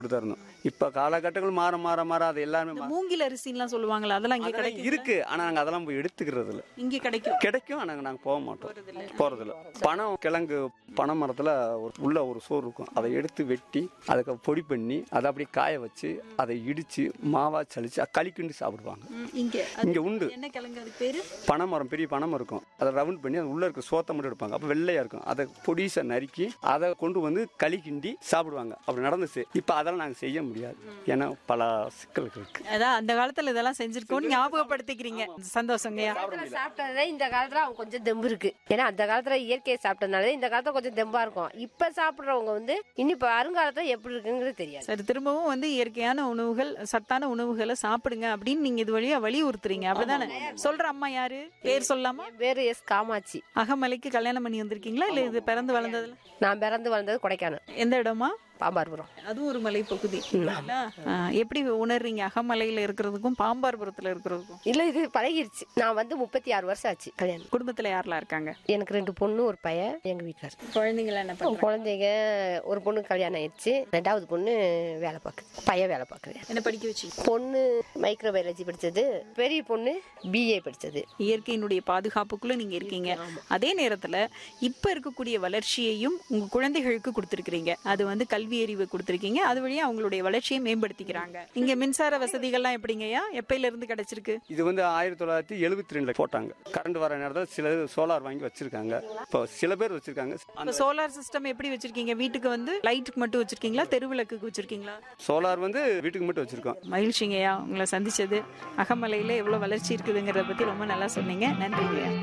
தான் இருந்தோம் இப்போ காலகட்டங்கள் மாற மாற மாற அது எல்லாமே இந்த மா- மூங்கில் அரிசின்லாம் சொல்லுவாங்களா அதெல்லாம் இங்கே அதெல்லாம் கிடைக்கும் இருக்கு ஆனால் நாங்கள் அதெல்லாம் போய் எடுத்துக்கிறது இல்லை இங்கே கிடைக்கும் கிடைக்கும் ஆனால் நாங்கள் போக மாட்டோம் போகிறதில்ல பனம் கிழங்கு பனை மரத்தில் ஒரு உள்ள ஒரு சோறு இருக்கும் அதை எடுத்து வெட்டி அதுக்கு பொடி பண்ணி அதை அப்படியே காய வச்சு அதை இடித்து மாவா சலிச்சு களி கிண்டி சாப்பிடுவாங்க இங்கே இங்கே உண்டு என்ன கிழங்கு அதுக்கு பேரு பனைமரம் பெரிய பனைமரம் இருக்கும் அதை ரவுண்ட் பண்ணி அது உள்ள இருக்க சோத்தை மட்டும் எடுப்பாங்க அப்போ வெள்ளையா இருக்கும் அதை பொடிசை நறுக்கி அதை கொண்டு வந்து களி கிண்டி சாப்பிடுவாங்க அப்படி நடந்துச்சு இப்போ அதெல்லாம் நாங்கள் செய்ய முடியாது ஏன்னா பல சிக்கல்கள் இருக்கு அதான் அந்த காலத்துல இதெல்லாம் செஞ்சிருக்கோம்னு ஞாபகப்படுத்திக்கிறீங்க சந்தோஷங்கய்யா சாப்பிட்டதுல இந்த காலத்துல அவங்க கொஞ்சம் தெம்பு இருக்கு ஏன்னா அந்த காலத்துல இயற்கையை சாப்பிட்டதுனால இந்த காலத்துல கொஞ்சம் தெம்பா இருக்கும் இப்ப சாப்பிடுறவங்க வந்து இனி இப்ப வருங்காலத்துல எப்படி இருக்குங்கிறது தெரியாது சரி திரும்பவும் வந்து இயற்கையான உணவுகள் சத்தான உணவுகளை சாப்பிடுங்க அப்படின்னு நீங்க இது வழியா வலியுறுத்துறீங்க அப்படிதானே சொல்ற அம்மா யாரு பேர் சொல்லாமா என் பேரு எஸ் காமாட்சி அகமலைக்கு கல்யாணம் பண்ணி வந்திருக்கீங்களா இல்ல இது பிறந்து வளர்ந்ததுல நான் பிறந்து வளர்ந்தது கொடைக்கானல் எந்த இடமா பாம்பார்புரம் அதுவும் ஒரு மலை பகுதி இல்ல? ஆ, எப்படி உணர்றீங்க அகமலையில இருக்கிறதுக்கும் பாம்பார்புரத்துல இருக்கிறதுக்கும் இல்ல இது பழகிருச்சு நான் வந்து முப்பத்தி ஆறு வருஷம் ஆச்சு கல்யாணம் குடும்பத்துல யாரெல்லாம் இருக்காங்க எனக்கு ரெண்டு பொண்ணு ஒரு பையன் எங்க வீட்டுக்கார் குழந்தைங்கள என்ன பண்றாங்க குழந்தைங்க ஒரு பொண்ணு கல்யாணம் ஆயிடுச்சு ரெண்டாவது பொண்ணு வேலை பார்க்குது பையன் வேலை பார்க்குது என்ன படிக்க வச்சு பொண்ணு மைக்ரோ பயாலஜி படிச்சது பெரிய பொண்ணு பிஏ படிச்சது இயற்கையினுடைய பாதுகாப்புக்குள்ள நீங்க இருக்கீங்க அதே நேரத்துல இப்ப இருக்கக்கூடிய வளர்ச்சியையும் உங்க குழந்தைகளுக்கு கொடுத்திருக்கிறீங்க அது வந்து கல்வி அறிவு கொடுத்திருக்கீங்க அது வழியா அவங்களுடைய வளர்ச்சியை மேம்படுத்திக்கிறாங்க இங்க மின்சார வசதிகள்லாம் எப்படிங்கய்யா எப்பையில இருந்து கிடைச்சிருக்கு இது வந்து ஆயிரத்தி தொள்ளாயிரத்தி எழுபத்தி ரெண்டுல போட்டாங்க கரண்ட் வர நேரத்தில் சில சோலார் வாங்கி வச்சிருக்காங்க இப்போ சில பேர் வச்சிருக்காங்க இப்ப சோலார் சிஸ்டம் எப்படி வச்சிருக்கீங்க வீட்டுக்கு வந்து லைட்டுக்கு மட்டும் வச்சிருக்கீங்களா தெருவிளக்குக்கு வச்சிருக்கீங்களா சோலார் வந்து வீட்டுக்கு மட்டும் வச்சிருக்கோம் மகிழ்ச்சிங்கய்யா உங்களை சந்திச்சது அகமலையில எவ்வளவு வளர்ச்சி இருக்குதுங்கிறத பத்தி ரொம்ப நல்லா சொன்னீங்க நன்றிங்கய்யா